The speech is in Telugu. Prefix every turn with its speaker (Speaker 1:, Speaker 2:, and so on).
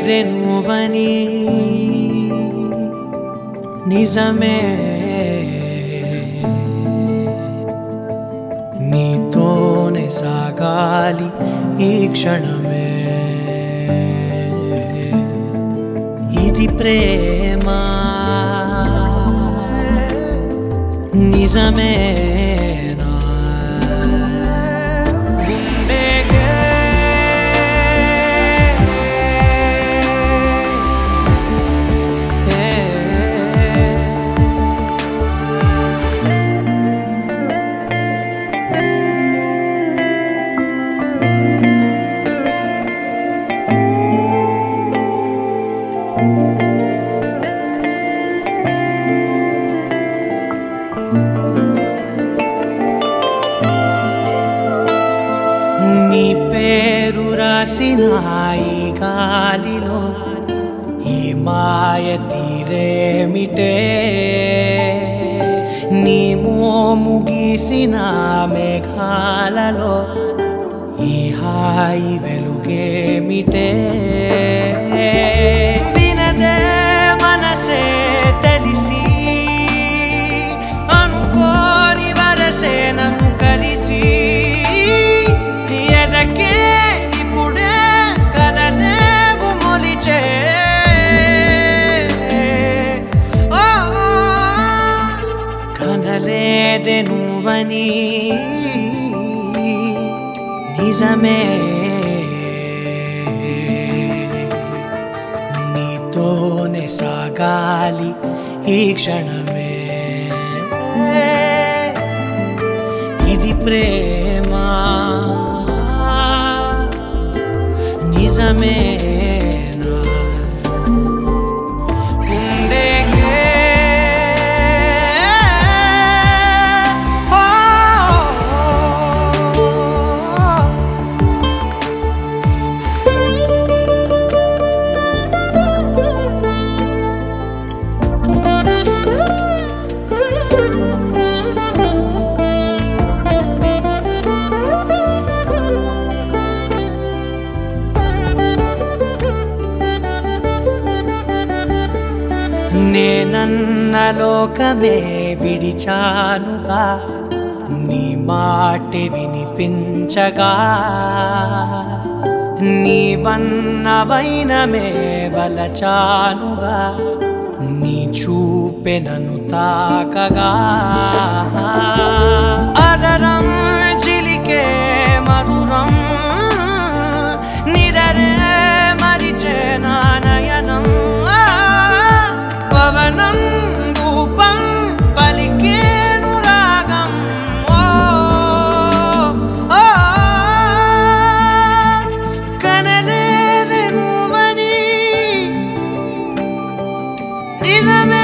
Speaker 1: నువ్వని నిజమే నీతోనే సాగాలి ఈ క్షణమే ఇది ప్రేమ నిజమేనా గుండెకే నీ పేరు రాసిన ఈ గాలిలో ఈ మాయ తీరేమిటే నీ మోము గీసిన మేఘాలలో ఈ హాయి వెలుగేమిటే వినదే మనసే తెలిసి అనుకోని వరసే నన్ను కలిసి ఎదకే ఇప్పుడే కలనేవు మొలిచే ఓ, కనలేదే నువ్వని నిజమే నీతోనే సాగాలి ఈ క్షణమే ఇది ప్రేమ నిజమేనా గుండెకే ఓ, నేనన్న లోకమే విడిచానుగా నీ మాట వినిపించగా నీవన్నవైనమే వలచానుగా నీ చూపె నన్ను తాకగా అదరం చిలికే మధురం నిదరే మరిచే నానయనం ఆ, పవనం రూపం పలికేను రాగం ఓ, ఓ, కనలేదే నువ్వని నిజమే